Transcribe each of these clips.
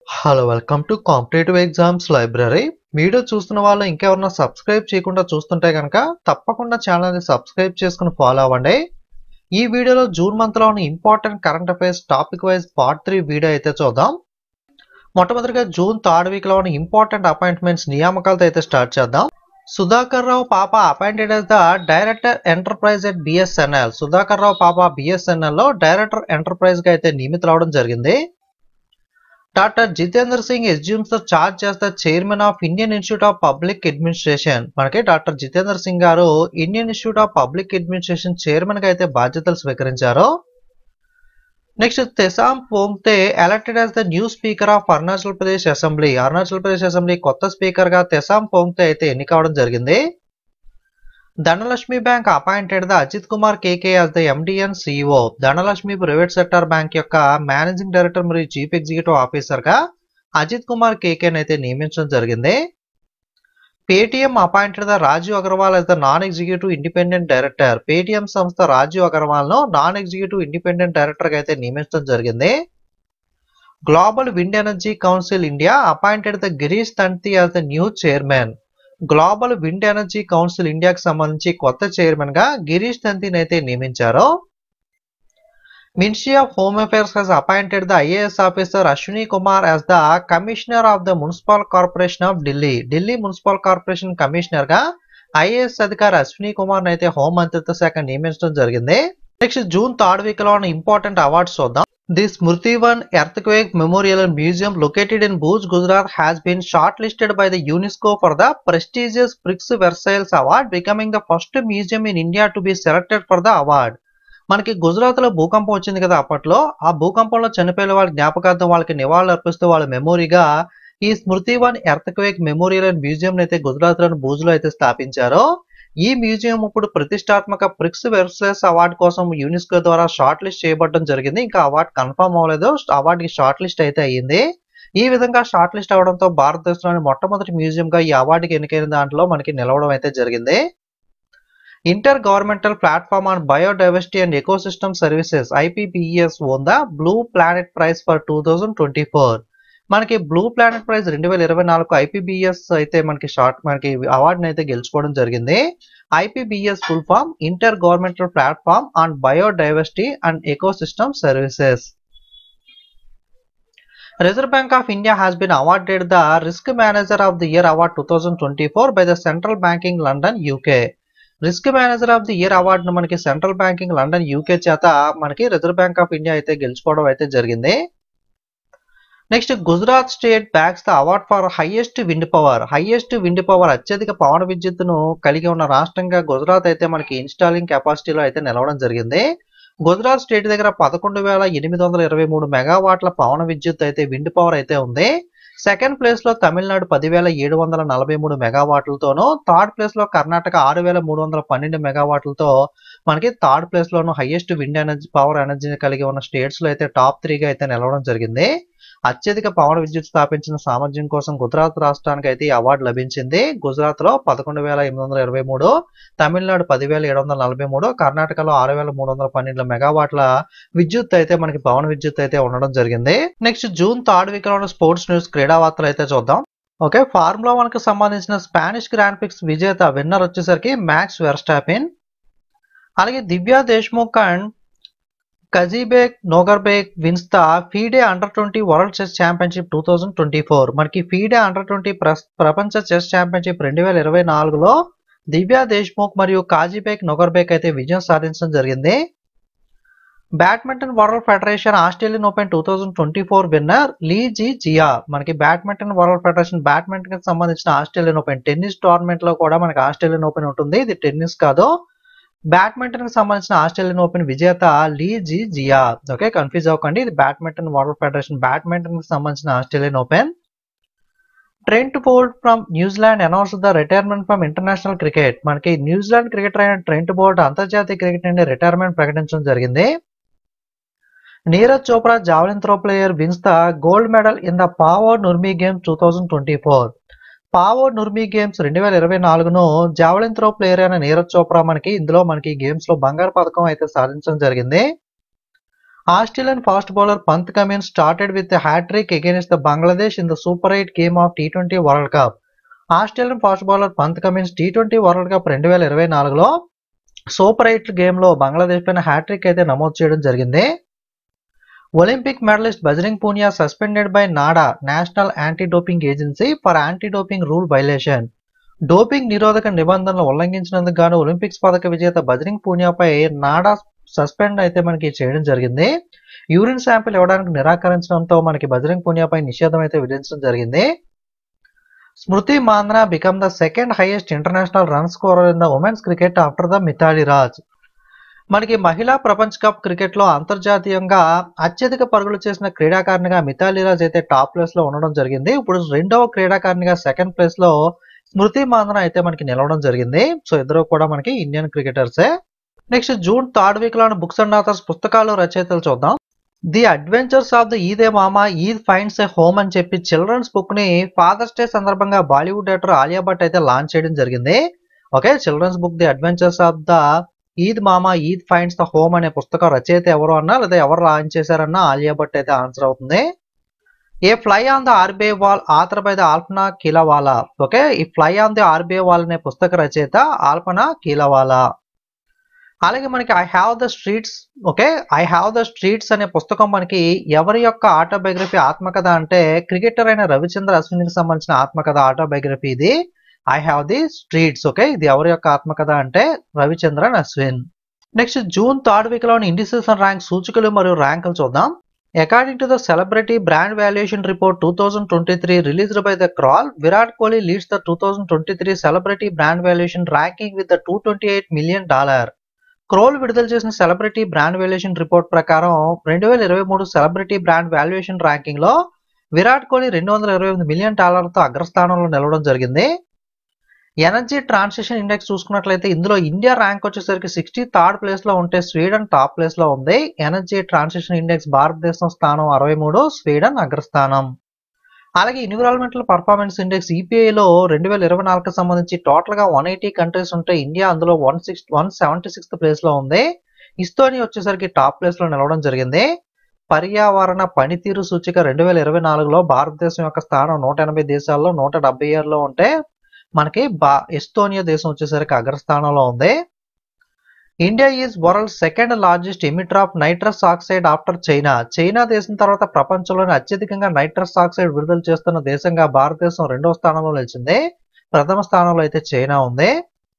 Hello welcome to competitive exams library video చూస్తున్న వాళ్ళు ఇంకెవరన్నా సబ్స్క్రైబ్ చేయకుండా చూస్తుంటే కనుక తప్పకుండా ఛానల్ని సబ్స్క్రైబ్ చేసుకుని ఫాలో అవ్వండి ఈ వీడియోలో జూన్ మంత్లోని important current affairs topic wise part three video అయితే చూద్దాం మొట్టమొదటిగా జూన్ థర్డ్ వీక్లోని ఇంపార్టెంట్ అపాయింట్మెంట్స్ నియామకాలతో అయితే స్టార్ట్ చేద్దాం Sudhakar Rao Papa appointed as the director enterprise at BSNL Sudhakar Rao Papa BSNL లో డైరెక్టర్ ఎంటర్ప్రైజ్ గా అయితే నియమితులవడం జరిగింది doctor Jitender Singh assumes the charge as the chairman of Indian Institute of Public Administration మనకి doctor Jitender Singh garu Indian Institute of Public Administration chairman గా అయితే బాధ్యతలు స్వీకరించారు next Tesam Pongte elected as the new speaker of Arunachal Pradesh assembly Arunachal Pradesh assembly కొత్త స్పీకర్ గా తెసాం పోంగ్తే అయితే ఎన్నికవడం జరిగింది Dhanlaxmi bank appointed the Ajit Kumar KK as the MD and CEO Dhanlaxmi private sector bank యొక్క మేనేజింగ్ డైరెక్టర్ మరియు చీఫ్ ఎగ్జిక్యూటివ్ ఆఫీసర్ గా అజిత్ కుమార్ కేకేని అయితే నియమించడం జరిగింది Paytm appointed the Rajiv Agarwal as the non executive independent director Paytm సంస్థ రాజీవ్ అగర్వాల్ ను నాన్ ఎగ్జిక్యూటివ్ ఇండిపెండెంట్ డైరెక్టర్ గా అయితే నియమించడం జరిగింది Global Wind Energy Council India appointed the Girish Tanti as the new chairman Global Wind Energy Council ఇండియాకి సంబంధించి కొత్త చైర్మన్ గా గిరీష్ తంతిని అయితే నియమించారు Ministry of Home Affairs has appointed the IAS officer Ashwini Kumar as the commissioner of the Municipal Corporation of Delhi Delhi municipal corporation commissioner గా IAS అధికారి అశ్విని కుమార్ అయితే హోం మంత్రిత్వ శాఖ నియమించడం జరిగింది నెక్స్ట్ జూన్ థర్డ్ వీక్ లో ఇంపార్టెంట్ అవార్డ్స్ చూద్దాం the Smritivan earthquake memorial museum located in Bhuj Gujarat has been shortlisted by the UNESCO for the prestigious Prix Versailles award becoming the first museum in India to be selected for the award మనకి గుజరాత్ లో భూకంపం వచ్చింది కదా అప్పట్లో ఆ భూకంపంలో చనిపోయిన వాళ్ళ జ్ఞాపకార్థం వాళ్ళకి నివాళులు అర్పిస్తూ వాళ్ళ మెమోరీగా ఈ Smritivan earthquake memorial and museum అయితే గుజరాత్ లోని భూజ్ లో అయితే స్థాపించారో ఈ మ్యూజియం ఇప్పుడు ప్రతిష్టాత్మక ప్రిక్స్ వెర్సెస్ అవార్డు కోసం యునెస్కో ద్వారా షార్ట్ లిస్ట్ చేయబడడం జరిగింది ఇంకా అవార్డు కన్ఫర్మ్ అవ్వలేదు అవార్డుకి షార్ట్ లిస్ట్ అయితే అయ్యింది ఈ విధంగా షార్ట్ లిస్ట్ అవడంతో భారతదేశంలోని మొట్టమొదటి మ్యూజియం గా ఈ అవార్డుకి ఎన్నికైన దాంట్లో మనకి నిలవడం అయితే జరిగింది intergovernmental platform on biodiversity and ecosystem services IPBS won the Blue Planet Prize for two thousand twenty four మనకి బ్లూ ప్లానెట్ ప్రైజ్ రెండు వేల ఇరవై నాలుగు ఐపీబీఎస్ అయితే మనకి షార్ట్ మనకి అవార్డుని అయితే గెలుచుకోవడం జరిగింది IPBS full form intergovernmental platform on biodiversity and ecosystem services Reserve Bank of India has been awarded the risk manager of the year award two thousand twenty four by the Central Banking London UK risk manager of the year అవార్డును మనకి central Banking London UK చేత మనకి Reserve Bank of India అయితే గెలుచుకోవడం అయితే జరిగింది next Gujarat state bags the award for highest wind power highest wind power అత్యధిక పవన విద్యుత్తును కలిగి ఉన్న రాష్ట్రంగా గుజరాత్ అయితే మనకి ఇన్స్టాలింగ్ కెపాసిటీలో అయితే నిలవడం జరిగింది గుజరాత్ స్టేట్ దగ్గర పదకొండు వేల ఎనిమిది వందల ఇరవై మూడు మెగావాట్ల పవన విద్యుత్ అయితే విండ్ పవర్ అయితే ఉంది సెకండ్ ప్లేస్ లో తమిళనాడు పదివేల ఏడు వందల నలభై మూడు మెగావాట్లతోనూ థర్డ్ ప్లేస్ లో కర్ణాటక ఆరు వేల మూడు వందల పన్నెండు మెగావాట్లతో మనకి థర్డ్ ప్లేస్ లోను హైయెస్ట్ విండ్ ఎనర్జీ పవర్ ఎనర్జీని కలిగి ఉన్న స్టేట్స్ లో అయితే టాప్ త్రీగా అయితే నిలవడం జరిగింది అత్యధిక పవన విద్యుత్ స్థాపించిన సామర్థ్యం కోసం గుజరాత్ రాష్ట్రానికి అయితే ఈ అవార్డు లభించింది గుజరాత్ లో పదకొండు వేల ఎనిమిది వందల ఇరవై మూడు తమిళనాడు పదివేల ఏడు వందల నలభై మూడు కర్ణాటకలో ఆరు వేల మూడు వందల పన్నెండు మెగావాట్ల విద్యుత్ అయితే మనకి పవన విద్యుత్ అయితే ఉండడం జరిగింది నెక్స్ట్ జూన్ థర్డ్ వీక్ లో స్పోర్ట్స్ న్యూస్ క్రీడా వార్తలు అయితే చూద్దాం ఓకే ఫార్ములా వన్ కి సంబంధించిన స్పానిష్ గ్రాండ్ పిక్స్ విజేత విన్నర్ వచ్చేసరికి మ్యాక్స్ వెర్స్టాపిన్ అలాగే Divya Deshmukh and Kazybek Nogerbek wins the FIDE under twenty world chess championship two thousand twenty four మనకి ఫీడే అండర్ ట్వంటీ ప్రపంచ చెస్ ఛాంపియన్షిప్ రెండు వేల ఇరవై నాలుగులో దివ్యా దేశ్ముఖ్ మరియు కాజీబేక్ నొగర్బేక్ అయితే విజయం సాధించడం జరిగింది badminton world federation Australian open two thousand twenty four winner Lee Zii Jia మనకి బ్యాడ్మింటన్ వరల్డ్ ఫెడరేషన్ బ్యాడ్మింటన్ కి సంబంధించిన ఆస్ట్రేలియన్ ఓపెన్ టెన్నిస్ టోర్నమెంట్ లో కూడా మనకి ఆస్ట్రేలియన్ ఓపెన్ ఉంటుంది ఇది టెన్నిస్ కాదు బ్యాడ్మింటన్ కి సంబంధించిన ఆస్ట్రేలియన్ ఓపెన్ విజేత లీ జీ జియా ఓకే కన్ఫ్యూజ్ అవ్వకండి ఇది బ్యాడ్మింటన్ వరల్డ్ ఫెడరేషన్ బ్యాడ్మింటన్ కి సంబంధించిన Australian open Trent bold from New Zealand announce the retirement from international cricket మనకి న్యూజిలాండ్ క్రికెటర్ అయిన ట్రెంట్ బోల్డ్ అంతర్జాతీయ క్రికెట్ నుండి రిటైర్మెంట్ ప్రకటించడం జరిగింది Neeraj Chopra javelin throw player wins the gold medal in the పావో నుర్మీ games two thousand twenty four పావో నుర్మీ games రెండు వేల ఇరవై నాలుగును javelin throw player అయిన నీరజ్ చోప్రా మనకి ఇందులో మనకి గేమ్స్ లో బంగారు పథకం అయితే సాధించడం జరిగింది Australian fast bowler Panth Cummins started with a hat-trick against the Bangladesh in the Super 8 game of T20 World Cup. Australian fast bowler Pat Cummins T twenty World Cup రెండు వేల ఇరవై నాలుగులో సూపర్ ఎయిట్ గేమ్లో బంగ్లాదేశ్ పైన hat trick అయితే నమోదు చేయడం జరిగింది Olympic medalist Bajrang Punia suspended by NADA national anti doping agency for anti doping rule violation doping నిరోధక నిబంధనలు ఉల్లంఘించినందుకు గాను ఒలింపిక్స్ పథక విజేత బజరింగ్ పూనియాపై నాడా సస్పెండ్ అయితే మనకి చేయడం జరిగింది యూరిన్ శాంపిల్ ఇవ్వడానికి నిరాకరించడంతో మనకి బజరింగ్ పూనియాపై నిషేధం అయితే విధించడం జరిగింది Smriti Mandhana become the second highest international run scorer in the women's cricket after the Mithali Raj మనకి మహిళా ప్రపంచ కప్ క్రికెట్ లో అంతర్జాతీయంగా అత్యధిక పరుగులు చేసిన క్రీడాకారిణిగా మిథాలి రాజ్ అయితే టాప్ ప్లేస్ లో ఉండడం జరిగింది ఇప్పుడు రెండవ క్రీడాకారిణిగా సెకండ్ ప్లేస్ లో స్మృతి మాంద్రా అయితే మనకి నిలవడం జరిగింది సో ఇద్దరు కూడా మనకి ఇండియన్ క్రికెటర్సే నెక్స్ట్ జూన్ థర్డ్ వీక్ లోని బుక్స్ అండ్ ఆథర్స్ పుస్తకాలు రచయితలు చూద్దాం the adventures of the Ed a mamma Ed finds a home అని చెప్పి చిల్డ్రన్స్ బుక్ ని ఫాదర్స్ డే సందర్భంగా బాలీవుడ్ యాక్టర్ ఆలియా భట్ అయితే లాంచ్ చేయడం జరిగింది okay children's book the adventures of the Ed mamma Ed finds the home అనే పుస్తకం రచయిత ఎవరు అన్నా లేదా ఎవరు లాంచ్ చేశారన్నా ఆలియా భట్ అయితే ఆన్సర్ అవుతుంది a fly on the RBI wall author by the Alpana Kilawala okay ఈ fly on the RBI wall అనే పుస్తక రచయిత ఆల్పనా కీలవాలా అలాగే మనకి I have the streets okay I have the streets అనే పుస్తకం మనకి ఎవరి యొక్క ఆటోబయోగ్రఫీ ఆత్మకథ అంటే క్రికెటర్ అయిన రవిచంద్ర అశ్వినికి సంబంధించిన ఆత్మకథ ఆటోబయోగ్రఫీ ఇది I have the streets okay ఇది ఎవరి యొక్క ఆత్మకథ అంటే Ravichandran Ashwin next June third week లోని ఇండిసెస్ అండ్ ర్యాంక్ సూచికలు మరియు ర్యాంకులు చూద్దాం according to the celebrity brand valuation report two thousand twenty three released by the Kroll Virat Kohli leads the two thousand twenty three celebrity brand valuation ranking with the two twenty eight million dollar Kroll విడుదల చేసిన celebrity brand valuation report ప్రకారం రెండు వేల ఇరవై మూడు celebrity brand valuation ranking లో విరాట్ కోహ్లీ రెండు వందల ఇరవై ఎనిమిది మిలియన్ డాలర్లతో అగ్రస్థానంలో నిలవడం జరిగింది ఎనర్జీ ట్రాన్సిషన్ ఇండెక్స్ చూసుకున్నట్లయితే ఇందులో ఇండియా ర్యాంక్ వచ్చేసరికి సిక్స్టీ థర్డ్ ప్లేస్ లో ఉంటే స్వీడన్ టాప్ ప్లేస్ లో ఉంది ఎనర్జీ ట్రాన్సిషన్ ఇండెక్స్ భారతదేశం స్థానం అరవై మూడు స్వీడన్ అగ్రస్థానం అలాగే ఎన్విరాన్మెంటల్ పర్ఫార్మెన్స్ ఇండెక్స్ ఈపీఐలో రెండు వేల ఇరవై నాలుగుకి సంబంధించి టోటల్ గా వన్ ఎయిటీ కంట్రీస్ ఉంటే ఇండియా అందులో one six one seventy sixth place లో ఉంది ఇస్తోని వచ్చేసరికి టాప్ ప్లేస్ లో నిలవడం జరిగింది పర్యావరణ పనితీరు సూచిక రెండు వేల ఇరవై నాలుగులో భారతదేశం యొక్క స్థానం నూట ఎనభై దేశాల్లో నూట డెబ్బై ఏడులో ఉంటే మనకి బా ఎస్తోనియా దేశం వచ్చేసరికి అగ్రస్థానంలో ఉంది India is world second largest emitter of nitrous oxide after China China దేశం తర్వాత ప్రపంచంలోనే అత్యధికంగా నైట్రస్ ఆక్సైడ్ విడుదల చేస్తున్న దేశంగా భారతదేశం రెండవ స్థానంలో నిలిచింది ప్రథమ స్థానంలో అయితే చైనా ఉంది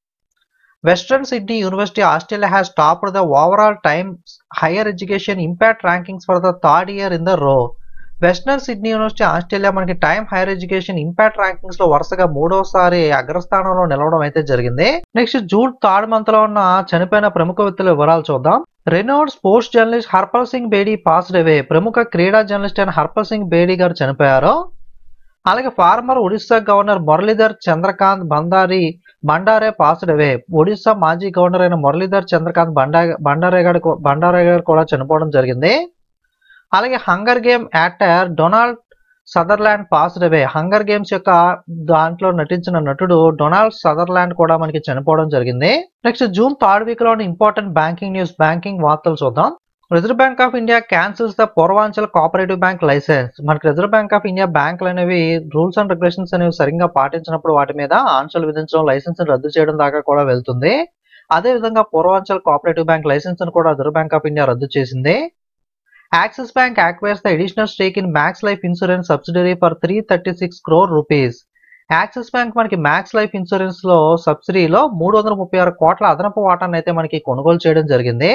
western Sydney university Australia has topped the overall time higher education impact rankings for the third year in the row western Sydney university Australia మనకి time higher education impact rankings లో వరుసగా మూడోసారి అగ్రస్థానంలో నిలవడం అయితే జరిగింది నెక్స్ట్ జూన్ థర్డ్ మంత్ లో ఉన్న చనిపోయిన ప్రముఖ వ్యక్తుల వివరాలు చూద్దాం రెనోడ్ స్పోర్ట్స్ జర్నలిస్ట్ హర్పల్ సింగ్ బేడీ పాస్డ్ అవే ప్రముఖ క్రీడా జర్నలిస్ట్ అయిన హర్పల్ సింగ్ బేడీ గారు చనిపోయారు అలాగే former Odisha governor Muralidhar Chandrakant Bhandari Bhandare passed away Odisha మాజీ గవర్నర్ అయిన మురళీధర్ చంద్రకాంత్ బండా బండారే గారు బండారే గారు కూడా చనిపోవడం జరిగింది అలాగే hunger game actor Donald Sutherland passed away hunger games యొక్క దాంట్లో నటించిన నటుడు డొనాల్డ్ సదర్లాండ్ కూడా మనకి చనిపోవడం జరిగింది నెక్స్ట్ జూన్ థర్డ్ వీక్ లోని ఇంపార్టెంట్ బ్యాంకింగ్ న్యూస్ బ్యాంకింగ్ వార్తలు చూద్దాం Reserve Bank of India cancels the Purvanchal cooperative bank licence మనకి రిజర్వ్ బ్యాంక్ ఆఫ్ ఇండియా బ్యాంకులు అనేవి రూల్స్ అండ్ రెగ్యులేషన్స్ అనేవి సరిగ్గా పాటించినప్పుడు వాటి మీద ఆంక్షలు విధించడం లైసెన్స్ రద్దు చేయడం దాకా కూడా వెళ్తుంది అదే విధంగా పూర్వాంచల్ కోఆపరేటివ్ బ్యాంక్ లైసెన్స్ కూడా రిజర్వ్ బ్యాంక్ ఆఫ్ ఇండియా రద్దు చేసింది Axis bank acquires the additional stake in Max Life insurance subsidiary for three thirty six crore rupees Axis bank మనకి మ్యాక్స్ లైఫ్ ఇన్సూరెన్స్ లో సబ్సిడీలో మూడు వందల ముప్పై ఆరు కోట్ల అదనపు వాటాన్ని అయితే మనకి కొనుగోలు చేయడం జరిగింది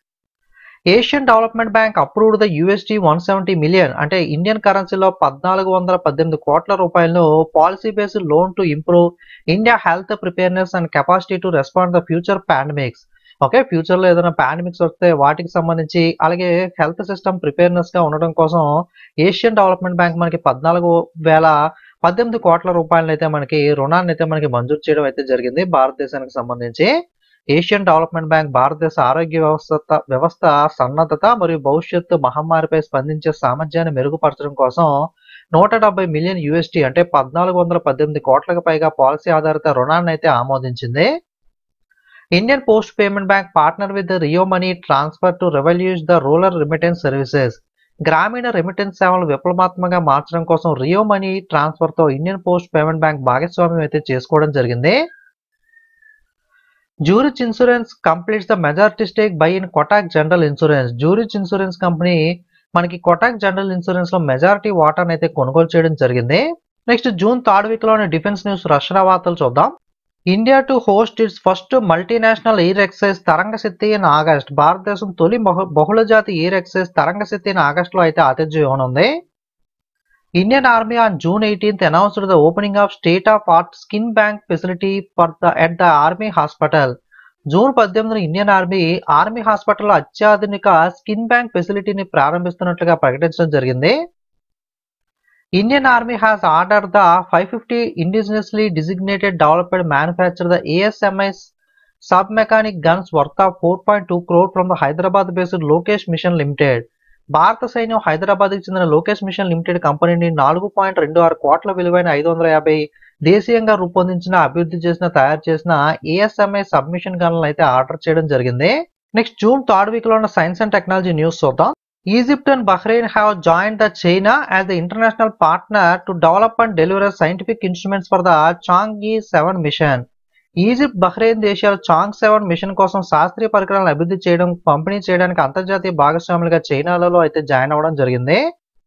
Asian development bank approved the USD one seventy million అంటే ఇండియన్ కరెన్సీలో పద్నాలుగు వందల పద్దెనిమిది కోట్ల రూపాయలను policy based loan to improve India health preparedness and capacity to respond the future pandemics okay future లో ఏదైనా పాండమిక్స్ వస్తే వాటికి సంబంధించి అలాగే హెల్త్ సిస్టమ్ ప్రిపేర్నెస్ గా ఉండడం కోసం ఏషియన్ డెవలప్మెంట్ బ్యాంక్ మనకి పద్నాలుగు వేల పద్దెనిమిది కోట్ల రూపాయలను అయితే మనకి రుణాన్ని అయితే మనకి మంజూరు చేయడం అయితే జరిగింది భారతదేశానికి సంబంధించి ఏషియన్ డెవలప్మెంట్ బ్యాంక్ భారతదేశ ఆరోగ్య వ్యవస్థ వ్యవస్థ సన్నద్ధత మరియు భవిష్యత్తు మహమ్మారిపై స్పందించే సామర్థ్యాన్ని మెరుగుపరచడం కోసం నూట డెబ్బై మిలియన్ యూఎస్టీ అంటే పద్నాలుగు వందల పద్దెనిమిది కోట్లకు పైగా పాలసీ ఆధారిత రుణాన్ని అయితే ఆమోదించింది Indian post payment bank partner with Ria money transfer to revolutionise the rural remittance services గ్రామీణ రెమిటెన్స్ సేవలు విప్లవాత్మకంగా మార్చడం కోసం రియో మనీ ట్రాన్స్ఫర్ తో ఇండియన్ పోస్ట్ పేమెంట్ బ్యాంక్ భాగస్వామ్యం అయితే చేసుకోవడం జరిగింది Zurich insurance completes the majority stake buy in Kotak general insurance Zurich insurance company మనకి కొటాక్ జనరల్ ఇన్సూరెన్స్ లో మెజారిటీ వాటాను అయితే కొనుగోలు చేయడం జరిగింది నెక్స్ట్ జూన్ థర్డ్ వీక్ లోని డిఫెన్స్ న్యూస్ రక్షణ వార్తలు చూద్దాం India to host its first multinational air exercise Tarang Shakti in August భారతదేశం తొలి బహు- బహుళజాతి air exercise Tarang Shakti in August లో అయితే ఆతిథ్యం ఇవ్వనుంది Indian army on June eighteenth announced the opening of state of art skin bank facility for the at the army hospital June పద్దెనిమిదిన Indian army army హాస్పిటల్లో అత్యాధునిక స్కిన్ బ్యాంక్ ఫెసిలిటీని ప్రారంభిస్తున్నట్లుగా ప్రకటించడం జరిగింది Indian army has order the five fifty indigenously designated developed manufacture the ASMS sub machine guns worth of four point two crore from the Hyderabad based Lokesh machines limited భారత సైన్యం హైదరాబాద్కి చెందిన లోకేష్ మిషన్ లిమిటెడ్ కంపెనీని నాలుగు పాయింట్ రెండు ఆరు కోట్ల విలువైన ఐదు వందల యాభై దేశీయంగా రూపొందించిన అభివృద్ధి చేసిన తయారు చేసిన ఏఎస్ఎంఐ సబ్మిషన్ గన్లను అయితే ఆర్డర్ చేయడం జరిగింది నెక్స్ట్ జూన్ థర్డ్ వీక్ లో ఉన్న సైన్స్ అండ్ టెక్నాలజీ న్యూస్ చూద్దాం Egypt and Bahrain have join the China as the international partner to develop and deliver scientific instruments for the Chang'e seven machine Egypt Bahrain దేశాలు చాంగ్ seven machine కోసం శాస్త్రీయ పరికరాలను అభివృద్ధి చేయడం పంపిణీ చేయడానికి అంతర్జాతీయ భాగస్వాములుగా చైనాలలో అయితే జాయిన్ అవ్వడం జరిగింది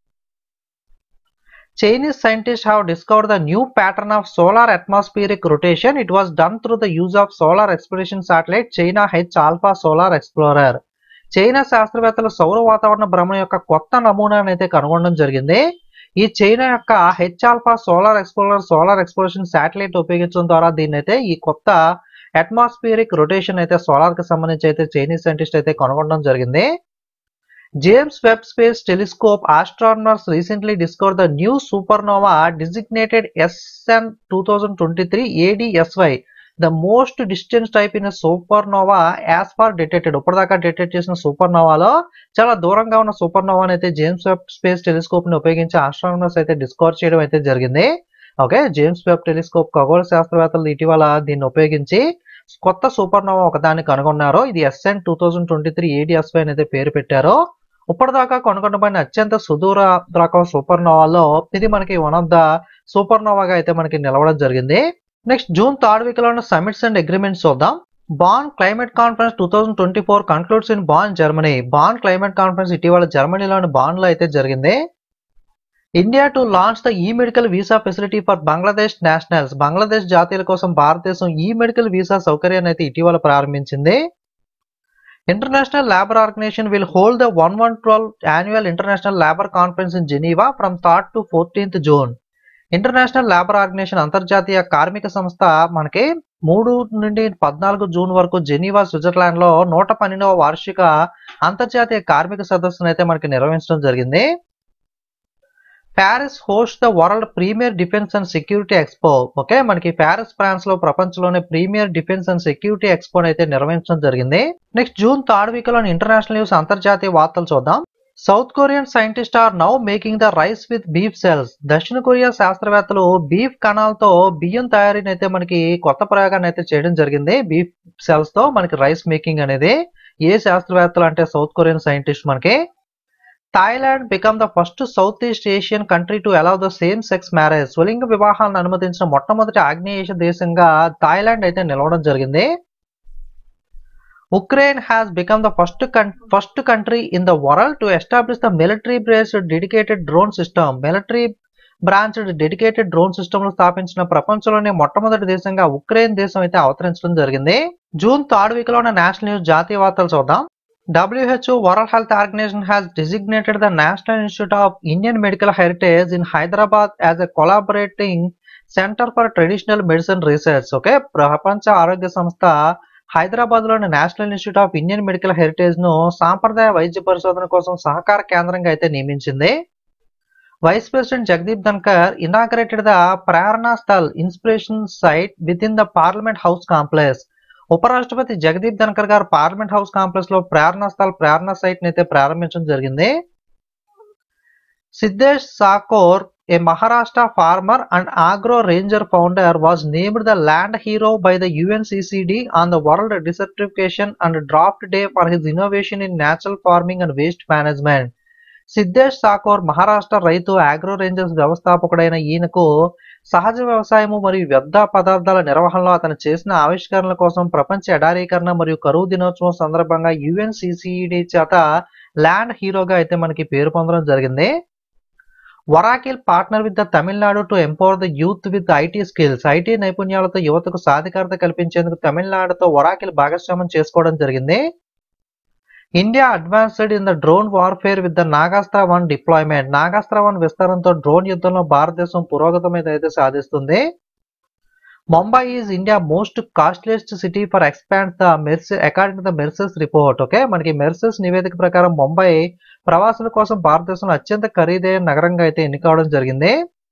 Chinese scientists have discovered the new pattern of solar atmospheric rotation. It was done through the use of solar exploration satellite China H Alpha Solar Explorer. China శాస్త్రవేత్తలు సౌర వాతావరణ భ్రమణ యొక్క కొత్త నమూనాను అయితే కనుగొనడం జరిగింది ఈ చైనా యొక్క H Alpha solar explorer solar exploration satellite ఉపయోగించడం ద్వారా దీన్ని అయితే ఈ కొత్త అట్మాస్ఫియరిక్ రొటేషన్ అయితే సోలార్ కి సంబంధించి అయితే చైనీస్ సైంటిస్ట్ అయితే కనుగొనడం జరిగింది James Webb space telescope astronomers recently discover the new supernova designated SN two thousand twenty three ADSY the most distance type in supernova as far detected ఇప్పటిదాకా detect చేసిన సూపర్నోవాలో చాలా దూరంగా ఉన్న సూపర్నోవాని అయితే జేమ్స్ వెబ్ స్పేస్ టెలిస్కోప్ ని ఉపయోగించి astronomers అయితే డిస్కవర్ చేయడం అయితే జరిగింది ఓకే జేమ్స్ వెబ్ టెలిస్కోప్ ఖగోళ శాస్త్రవేత్తలు ఇటీవల దీన్ని ఉపయోగించి కొత్త సూపర్నోవా ఒకదాన్ని కనుగొన్నారు ఇది SN two thousand twenty three ADSY అనేది పేరు పెట్టారు ఇప్పటిదాకా కనుగొనబడిన అత్యంత సుదూర రకం సూపర్నోవాలో ఇది మనకి వన్ ఆఫ్ ద సూపర్నోవాగా అయితే మనకి నిలవడం జరిగింది నెక్స్ట్ జూన్ థర్డ్ వీక్ లో ఉన్న సమిట్స్ అండ్ అగ్రిమెంట్స్ చూద్దాం Bonn climate conference two thousand twenty four concludes in Bonn Germany Bonn climate conference ఇటీవల జర్మనీలోని బాన్ లో అయితే జరిగింది India to launch the e medical visa facility for Bangladesh nationals Bangladesh జాతీయుల కోసం భారతదేశం ఈ మెడికల్ వీసా సౌకర్యాన్ని అయితే ఇటీవల ప్రారంభించింది international labour organisation will hold the one one twelve annual international labour conference in Geneva from third to fourteenth June international labour organisation అంతర్జాతీయ కార్మిక సంస్థ మనకి మూడు నుండి పద్నాలుగు జూన్ వరకు జెనీవా స్విట్జర్లాండ్ లో నూట పన్నెండవ వార్షిక అంతర్జాతీయ కార్మిక సదస్సును అయితే మనకి నిర్వహించడం జరిగింది Paris host the world premier defence and security expo okay మనకి ప్యారిస్ ఫ్రాన్స్ లో ప్రపంచంలోనే premier defence and security expo అయితే నిర్వహించడం జరిగింది నెక్స్ట్ జూన్ థర్డ్ వీక్ లోని ఇంటర్నేషనల్ న్యూస్ అంతర్జాతీయ వార్తలు చూద్దాం south Korean scientist are now making the rice with beef cells దక్షిణ కొరియా శాస్త్రవేత్తలు బీఫ్ కణాలతో బియ్యం తయారీని అయితే మనకి కొత్త ప్రయోగాన్ని అయితే చేయడం జరిగింది బీఫ్ సెల్స్ తో మనకి రైస్ మేకింగ్ అనేది ఏ శాస్త్రవేత్తలు అంటే సౌత్ కొరియన్ సైంటిస్ట్ మనకి Thailand become the first south east Asian country to allow the same sex marriage స్వలింగ వివాహాలను అనుమతించిన మొట్టమొదటి ఆగ్నేయ ఏషియా దేశంగా థాయిలాండ్ అయితే నిలవడం జరిగింది Ukraine has become the first first country in the world to establish the military based dedicated drone system military branched dedicated drone system ను స్థాపించిన ప్రపంచంలోనే మొట్టమొదటి దేశంగా ఉక్రెయిన్ దేశం అయితే అవతరించడం జరిగింది జూన్ థర్డ్ వీక్ లో ఉన్న నేషనల్ న్యూస్ జాతీయ వార్తలు చూద్దాం WHO World Health Organization has designated the National Institute of Indian Medical Heritage in Hyderabad as a collaborating center for traditional medicine research. Okay ప్రపంచ ఆరోగ్య సంస్థ హైదరాబాద్ లోని National Institute of Indian Medical Heritage ను సాంప్రదాయ వైద్య పరిశోధన కోసం సహకార కేంద్రంగా అయితే నియమించింది vice president Jagdeep Dhankhar inaugurated the Prerna Sthal inspiration site with in the Parliament House Complex ఉపరాష్ట్రపతి జగదీప్ ధన్కర్ గారు పార్లమెంట్ హౌస్ కాంప్లెక్స్ లో ప్రేరణ స్థల్ ప్రేరణ సైట్ ని అయితే ప్రారంభించడం జరిగింది Siddhesh సాకోర్ a Maharashtra farmer and agro ranger founder was named the land hero by the UNCCD on the World Desertification and Drought Day for his innovation in natural farming and waste management. Siddhesh సాకోర్ Maharashtra రైతు agro Rangers వ్యవస్థాపకుడైన ఈయనకు సహజ వ్యవసాయము మరియు వ్యర్థ పదార్థాల నిర్వహణలో అతను చేసిన ఆవిష్కరణల కోసం ప్రపంచ ఎడారీకరణ మరియు కరువు దినోత్సవం సందర్భంగా యుఎన్సిసిఈడి చేత ల్యాండ్ హీరోగా అయితే మనకి పేరు పొందడం జరిగింది Oracle partner with the Tamil Nadu to empower the youth with IT skills IT నైపుణ్యాలతో యువతకు సాధికారత కల్పించేందుకు తమిళనాడుతో వరాకిల్ భాగస్వామ్యం చేసుకోవడం జరిగింది India advanced in the drone warfare with the Nagastra one deployment Nagastra one విస్తరణతో డ్రోన్ యుద్ధంలో భారతదేశం పురోగతి మీద అయితే సాధిస్తుంది Mumbai is India most costliest city for expand the Mercer according the Mercer's report okay మనకి మెర్సెస్ నివేదిక ప్రకారం ముంబై ప్రవాసుల కోసం భారతదేశంలో అత్యంత ఖరీదైన నగరంగా అయితే ఎన్నికవడం జరిగింది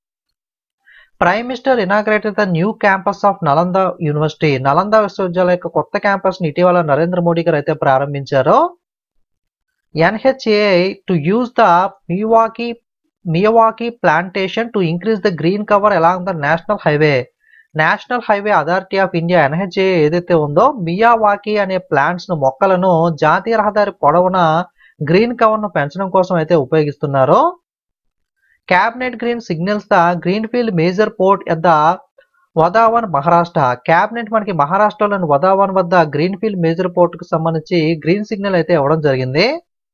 prime minister inaugurated the new campus of Nalanda University Nalanda విశ్వవిద్యాలయ యొక్క కొత్త క్యాంపస్ ని ఇటీవల నరేంద్ర మోడీ గారు అయితే ప్రారంభించారు NHAI to use the Miyawaki Miyawaki plantation to increase the green cover along the national highway National Highway Authority of India NHA ఏదైతే ఉందో Miyawaki అనే ప్లాంట్స్ ను మొక్కలను జాతీయ రహదారి పొడవున గ్రీన్ కవర్ ను పెంచడం కోసం అయితే ఉపయోగిస్తున్నారు cabinet green signals the green field major port at the Vadhavan Maharashtra cabinet మనకి మహారాష్ట్రలోని వదావన్ వద్ద గ్రీన్ ఫీల్డ్ మేజర్ పోర్ట్ కు సంబంధించి గ్రీన్ సిగ్నల్ అయితే ఇవ్వడం జరిగింది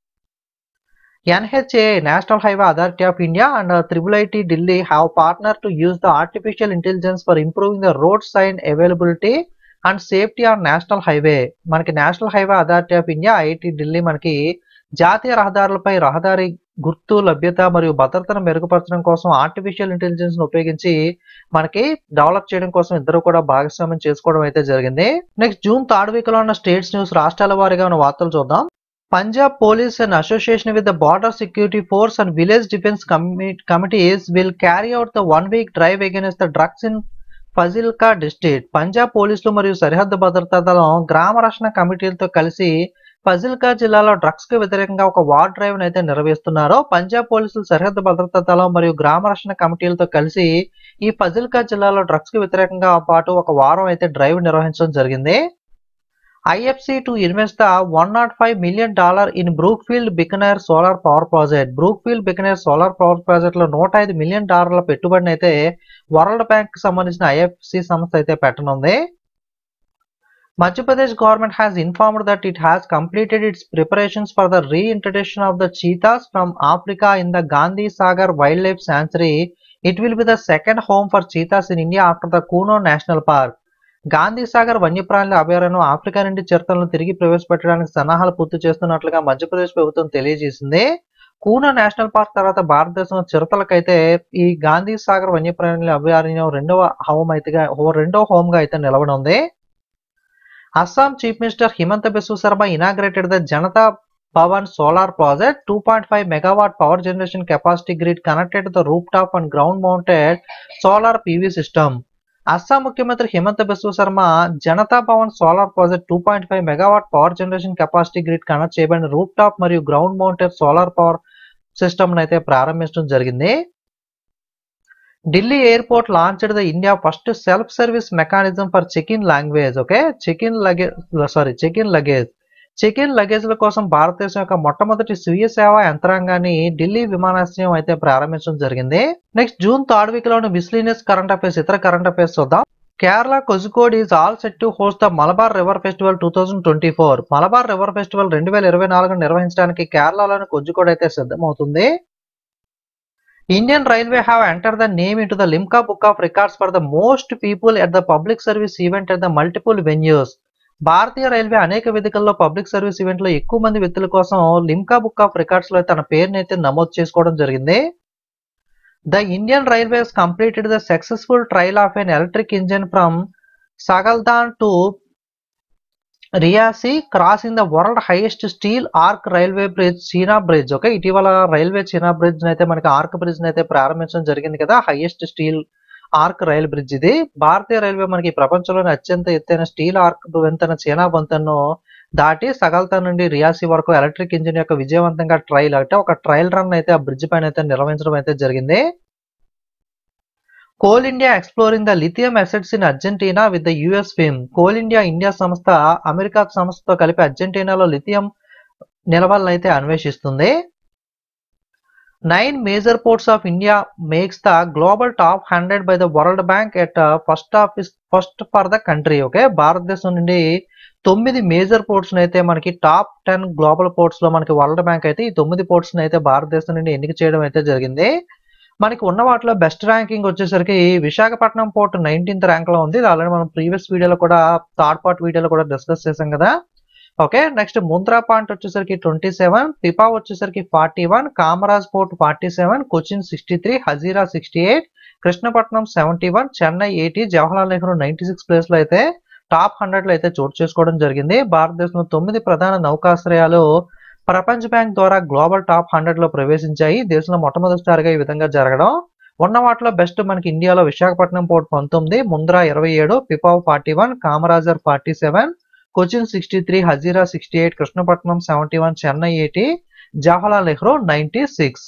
NHA National Highway Authority of India and triple IT Delhi have partner to use the artificial intelligence for improving the road sign availability and safety on national highway మనకి National Highway Authority of India IIT Delhi మనకి జాతీయ రహదారులపై రహదారి గుర్తు లభ్యత మరియు భద్రతను మెరుగుపరచడం కోసం ఆర్టిఫిషియల్ ఇంటెలిజెన్స్ ను ఉపయోగించి మనకి డెవలప్ చేయడం కోసం ఇద్దరు కూడా భాగస్వామ్యం చేసుకోవడం అయితే జరిగింది నెక్స్ట్ జూన్ థర్డ్ వీక్ లో ఉన్న స్టేట్స్ న్యూస్ రాష్ట్రాల వారీగా ఉన్న వార్తలు చూద్దాం Punjab police and association with the Border Security Force and village defence committees will carry out the one week drive against the drugs in Fazilka district Punjab పోలీసులు మరియు సరిహద్దు భద్రతా దళం గ్రామ రక్షణ కమిటీలతో కలిసి ఫజిల్కా జిల్లాలో డ్రగ్స్ కు వ్యతిరేకంగా ఒక వార్ డ్రైవ్ అయితే నిర్వహిస్తున్నారు పంజాబ్ పోలీసులు సరిహద్దు భద్రతా దళం మరియు గ్రామ రక్షణ కమిటీలతో కలిసి ఈ ఫజిల్కా జిల్లాలో డ్రగ్స్ కు వ్యతిరేకంగా పాటు ఒక వారం అయితే డ్రైవ్ నిర్వహించడం జరిగింది IFC to invest the one nought five million dollar in Brookfield Bikaner solar power project Brookfield Bikaner solar power project లో నూట ఐదు మిలియన్ డాలర్ల పెట్టుబడిని అయితే వరల్డ్ బ్యాంక్ కి సంబంధించిన ఐఎఫ్సి సంస్థ అయితే పెట్టనుంది Madhya Pradesh government has informed that it has completed its preparations for the reintroduction of the cheetahs from Africa in the Gandhi Sagar wildlife sanctuary it will be the second home for cheetahs in India after the Kuno National Park Gandhi Sagar వన్యప్రాణుల అభయారణ్యం Africa నుండి చిరుతలను తిరిగి ప్రవేశపెట్టడానికి సన్నాహాలు పూర్తి చేస్తున్నట్లుగా మధ్యప్రదేశ్ ప్రభుత్వం తెలియజేసింది కూనా national park తర్వాత భారతదేశంలో చిరుతలకైతే ఈ గాంధీ సాగర్ వన్యప్రాణుల అభయారణ్యం రెండవ హోమ్ అయితే రెండవ హోమ్ గా అయితే నిలవనుంది Assam chief minister Himanta Biswa Sarma inaugurated the Janata Bhavan solar project two point five megawatt power generation capacity grid connected the rooftop and ground mounted solar PV system Assam ముఖ్యమంత్రి Himanta Biswa Sarma Janata Bhavan solar project two point five megawatt power generation capacity grid connect చేయబడిన rooftop మరియు ground mounted solar power system అయితే ప్రారంభించడం జరిగింది Delhi airport launched the India first self service mechanism for check in language okay check in luggage sorry check in luggage check in లగేజ్ల కోసం భారతదేశం యొక్క మొట్టమొదటి స్వీయ సేవా యంత్రాంగాన్ని ఢిల్లీ విమానాశ్రయం అయితే ప్రారంభించడం జరిగింది నెక్స్ట్ జూన్ థర్డ్ వీక్ లోని మిస్లీనియస్ కరెంట్ అఫైర్స్ ఇతర కరెంట్ అఫైర్స్ చూద్దాం Kerala Kozhikode is all set to host the Malabar river festival two thousand twenty four Malabar river festival రెండు వేల ఇరవై నాలుగు నిర్వహించడానికి కేరళలోని కొజికోడ్ అయితే సిద్ధమవుతుంది Indian railway have enter the name in to the Limca Book of Records for the most people at the public service event at the multiple venues Bharatiya railway అనేక వేదికల్లో పబ్లిక్ సర్వీస్ ఈవెంట్ లో ఎక్కువ మంది వ్యక్తుల కోసం Limca Book of records లో తన పేరుని అయితే నమోదు చేసుకోవడం జరిగింది the Indian railways completed the successful trial of an electric engine from Sangaldan to Reasi crossing the world highest steel arch railway bridge Chenab bridge okay ఇటీవల రైల్వే చీనా బ్రిడ్జ్ అయితే మనకి ఆర్క్ బ్రిడ్జ్ అయితే ప్రారంభించడం జరిగింది కదా highest steel arch rail bridge ఇది భారతీయ railway మనకి ప్రపంచంలోని అత్యంత ఎత్తైన స్టీల్ ఆర్క్ వంతెన చీనా వంతెనను దాటి సగల్తా నుండి రియాసి వరకు ఎలక్ట్రిక్ ఇంజిన్ యొక్క విజయవంతంగా ట్రయల్ అంటే ఒక ట్రయల్ రన్ అయితే ఆ బ్రిడ్జ్ పైన అయితే నిర్వహించడం అయితే జరిగింది Coal India exploring the lithium assets in Argentina with the US firm Coal India India సంస్థ అమెరికా సంస్థతో కలిపి అర్జెంటీనాలో లిథియం నిలవలను అయితే అన్వేషిస్తుంది nine major ports of India makes the global top hundred by the World Bank at first office first for the country okay భారతదేశం నుండి తొమ్మిది మేజర్ పోర్ట్స్ అయితే మనకి టాప్ టెన్ గ్లోబల్ పోర్ట్స్ లో మనకి వరల్డ్ బ్యాంక్ అయితే ఈ తొమ్మిది పోర్ట్స్ అయితే భారతదేశం నుండి ఎన్నిక చేయడం అయితే జరిగింది మనకి ఉన్న వాటిలో బెస్ట్ ర్యాంకింగ్ వచ్చేసరికి విశాఖపట్నం పోర్ట్ నైన్టీన్త్ ర్యాంక్ లో ఉంది ఇది ఆల్రెడీ మనం ప్రీవియస్ వీడియోలో కూడా థర్డ్ పార్ట్ వీడియోలో కూడా డిస్కస్ చేసాం కదా ఓకే నెక్స్ట్ ముంద్రా పాయింట్ వచ్చేసరికి ట్వంటీ సెవెన్ పిపా వచ్చేసరికి forty one Kamaraj port forty seven Cochin sixty three Hazira sixty eight Krishnapatnam seventy one Chennai eighty Jawaharlal Nehru ninety six place లో అయితే టాప్ హండ్రెడ్ లో అయితే చోటు చేసుకోవడం జరిగింది భారతదేశంలో తొమ్మిది ప్రధాన నౌకాశ్రయాలు ప్రపంచ బ్యాంక్ ద్వారా గ్లోబల్ టాప్ హండ్రెడ్ లో ప్రవేశించాయి దేశంలో మొట్టమొదటిసారిగా ఈ విధంగా జరగడం ఉన్న వాటిలో బెస్ట్ మనకి ఇండియాలో విశాఖపట్నం పోర్ట్ పంతొమ్మిది ముంద్రా ఇరవై ఏడు Pipavav forty one Kamarajar forty seven Cochin sixty three Hazira sixty eight Krishnapatnam seventy one Chennai eighty Jawaharlal Nehru ninety six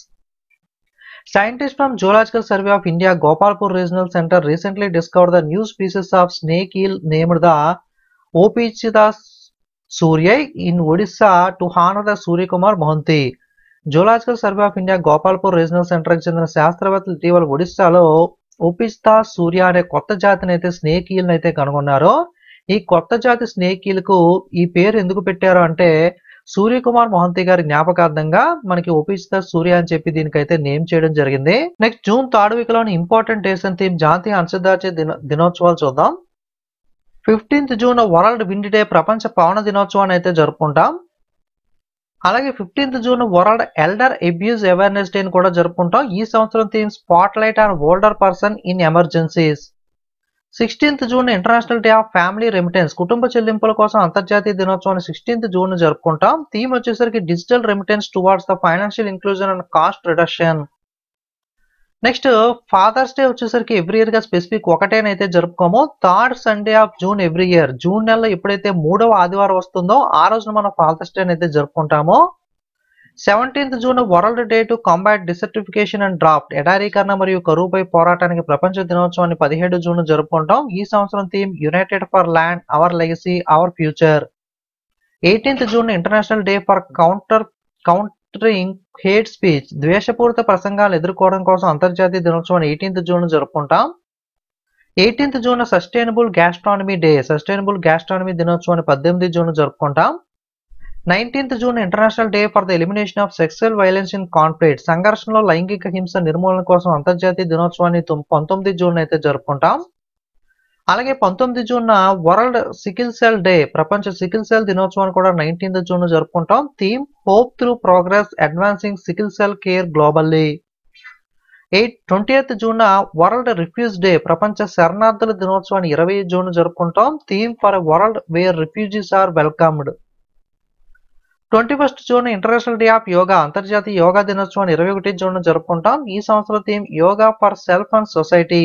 Scientists from Zoological Survey of India Gopalpur Regional Center recently discovered the new species of snake eel named the Ophichthys suriae in Odisha to honor the Surya Kumar Mohanty. Zoological Survey of India Gopalpur Regional సెంటర్కి చెందిన శాస్త్రవేత్తలు ఇటీవల ఒడిశాలో ఓపిస్తా సూర్య అనే కొత్త జాతిని అయితే snake ఈల్ని అయితే కనుగొన్నారు ఈ కొత్త జాతి స్నేక్ ఈల్కు ఈ పేరు ఎందుకు పెట్టారు అంటే సూర్యకుమార్ మొహంతి గారి జ్ఞాపకార్థంగా మనకి ఒపిస్తా సూర్య అని చెప్పి దీనికైతే నేమ్ చేయడం జరిగింది నెక్స్ట్ జూన్ థర్డ్ వీక్ లోని ఇంపార్టెంట్ డేస్ అండ్ థీమ్ జాతీయ అంతర్జాతీయ దిన దినోత్సవాలు చూద్దాం fifteenth June World Wind Day ప్రపంచ పవన దినోత్సవాన్ని అయితే జరుపుకుంటాం అలాగే fifteenth June World Elder Abuse Awareness Day కూడా జరుపుకుంటాం ఈ సంవత్సరం theme spotlight on older person in emergencies sixteenth June International Day of Family Remittance కుటుంబ చెల్లింపుల కోసం అంతర్జాతీయ దినోత్సవాన్ని సిక్స్టీన్త్ జూన్ జరుపుకుంటాం థీమ్ వచ్చేసరికి digital remittance towards the financial inclusion and cost reduction next Father's Day వచ్చేసరికి ఎవ్రీ ఇయర్ గా specific ఒకటేనైతే జరుపుకోము third Sunday of June every year June నెలలో ఎప్పుడైతే మూడవ ఆదివారం వస్తుందో ఆ రోజున మనం ఫాదర్స్ డే అయితే జరుపుకుంటాము seventeenth June World Day to combat desertification and drought ఎడారీకరణ మరియు కరువుపై పోరాటానికి ప్రపంచ దినోత్సవాన్ని పదిహేడు జూన్ జరుపుకుంటాం ఈ సంవత్సరం theme united for land our legacy our future eighteenth June International Day for counter countering hate speech ద్వేషపూరిత ప్రసంగాలు ఎదుర్కోవడం కోసం అంతర్జాతీయ దినోత్సవం ఎయిటీన్త్ జూన్ జరుపుకుంటాం eighteenth June sustainable gastronomy day sustainable gastronomy దినోత్సవాన్ని పద్దెనిమిది జూన్ జరుపుకుంటాం nineteenth June International Day for the Elimination of Sexual Violence in Conflict సంఘర్షణలో లైంగిక హింస నిర్మూలన కోసం అంతర్జాతీయ దినోత్సవాన్ని తొమ్- పంతొమ్మిది జూన్ అయితే జరుపుకుంటాం అలాగే పంతొమ్మిది June World Sickle Cell Day ప్రపంచ సికిల్ సెల్ దినోత్సవాన్ని కూడా నైన్టీన్త్ జూన్ జరుపుకుంటాం theme hope through progress advancing sickle cell care globally eight twentieth June World Refugee Day ప్రపంచ శరణార్థుల దినోత్సవాన్ని ఇరవై జూన్ జరుపుకుంటాం theme for world where refugees are welcomed twenty first June International Day of Yoga అంతర్జాతీయ యోగా దినోత్సవాన్ని ఇరవై ఒకటి జూన్ జరుపుకుంటాం ఈ సంవత్సరం theme yoga for self and society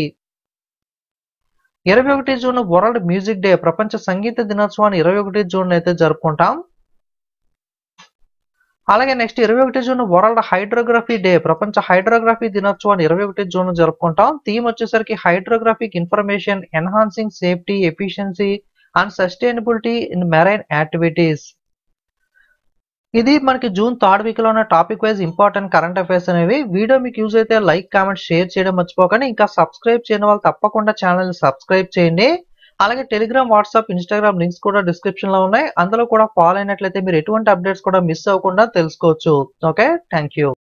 ఇరవై ఒకటి జూన్ వరల్డ్ మ్యూజిక్ డే ప్రపంచ సంగీత దినోత్సవాన్ని ఇరవై ఒకటి జూన్ అయితే జరుపుకుంటాం అలాగే నెక్స్ట్ ఇరవై ఒకటి జూన్ వరల్డ్ హైడ్రోగ్రఫీ డే ప్రపంచ హైడ్రోగ్రఫీ దినోత్సవాన్ని ఇరవై ఒకటి జూన్ జరుపుకుంటాం థీమ్ వచ్చేసరికి hydrographic information enhancing safety efficiency and sustainability in marine activities ఇది మనకి జూన్ థర్డ్ వీక్ లో ఉన్న topic wise important current affairs అనేవి వీడియో మీకు యూజ్ అయితే లైక్ కామెంట్ షేర్ చేయడం మర్చిపోకండి ఇంకా సబ్స్క్రైబ్ చేయని వాళ్ళు తప్పకుండా ఛానల్ సబ్స్క్రైబ్ చేయండి అలాగే టెలిగ్రామ్ వాట్సాప్ ఇన్స్టాగ్రామ్ లింక్స్ కూడా డిస్క్రిప్షన్ లో ఉన్నాయి అందులో కూడా ఫాలో అయినట్లయితే మీరు ఎటువంటి అప్డేట్స్ కూడా మిస్ అవ్వకుండా తెలుసుకోవచ్చు ఓకే థ్యాంక్ యూ